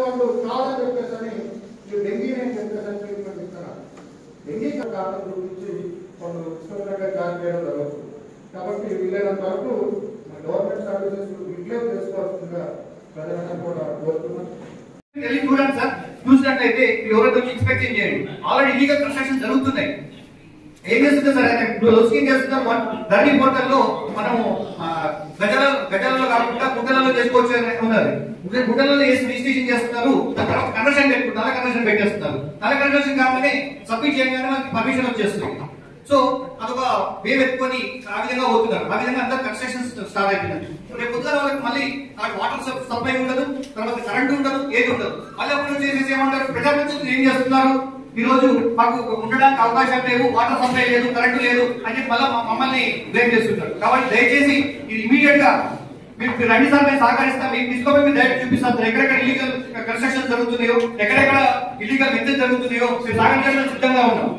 వాళ్ళు కాదని చెప్పేసి అని ఈ డెంగీ అని చెప్పేసి అని ట్రీట్మెంట్ ఇస్తున్నారు డెంగీ కారణం గురించి వాళ్ళు ఇష్టంగా జాయిన్ చేయడం జరుగుతుంది కాబట్టి వీలైనంత వరకు గవర్నమెంట్ సర్వీసెస్ రిక్లెయిమ్ చేసుకోవాల్సిందిగా ప్రజలందరూ కూడా కోరుతున్నాను వెళ్ళి చూడండి సార్ చూసినట్లయితే ఎవరైతే వచ్చి ఇన్స్పెక్షన్ చేయండి ఆల్రెడీ ఇల్లీగల్ కన్స్ట్రక్షన్ జరుగుతున్నాయి ఏం చేస్తుంది సార్ ఆయన ఇప్పుడు రోజుకి ఏం చేస్తున్నాం వన్ ధరణి పోర్టల్లో మనము ఆ, గజల గజలలో కాకుండా గుడ్డలలో చేసుకోవచ్చు అని ఉన్నది గుడ్డ- గుడ్డలలో వేసి రిజిస్ట్రేషన్ చేస్తున్నారు దాని తర్వాత కన్వర్షన్ పెట్టుకుంటారు నల్ల కన్వర్షన్ పెట్టేస్తున్నారు నల్ల కన్వర్షన్ కాగానే సబ్మిట్ చేయగానే మనకి పర్మిషన్ వచ్చేస్తుంది సో అదొక వేవ్ ఎత్తుకొని ఆ విధంగా పోతున్నారు ఆ విధంగా అంతా కన్స్ట్రక్షన్ స్టార్ట్ అయిపోయింది రేపు పొద్దున వాళ్ళకి మళ్ళీ ఆ వాటర్ సప్లై ఉండదు తర్వాత కరెంట్ ఉండదు ఏది ఉండదు మళ్ళీ అప్పుడు వచ్చేసి ఏమంటారు ప్రజాప్రతినిధులు ఏం చేస్తున్నారు ఈ రోజు మాకు ఉండడానికి అవకాశం లేవు వాటర్ సప్లై లేదు కరెంటు లేదు అని చెప్పి మళ్ళీ మమ్మల్ని బ్లేమ్ చేస్తున్నారు కాబట్టి దయచేసి ఇది ఇమీడియట్ గా మీరు మీరు రండి సార్ మేము సహకరిస్తాం మీకు తీసుకోపోయి మీరు డైరెక్ట్ చూపిస్తాం సార్ ఎక్కడెక్కడ ఇల్లీగల్ కన్స్ట్రక్షన్ జరుగుతున్నాయో ఎక్కడెక్కడ ఇల్లీగల్ మెథడ్ జరుగుతున్నాయో మేము సహకరించడానికి సిద్ధంగా ఉన్నాం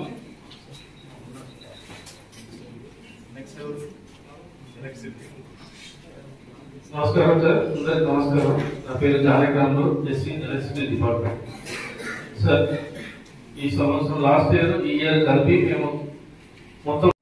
నమస్కారం సార్ అందరికి నమస్కారం నా పేరు Janakaramulu SC electricity department sir ఈ సంవత్సరం లాస్ట్ ఇయర్ ఈ ఇయర్ కలిపి మేము మొత్తం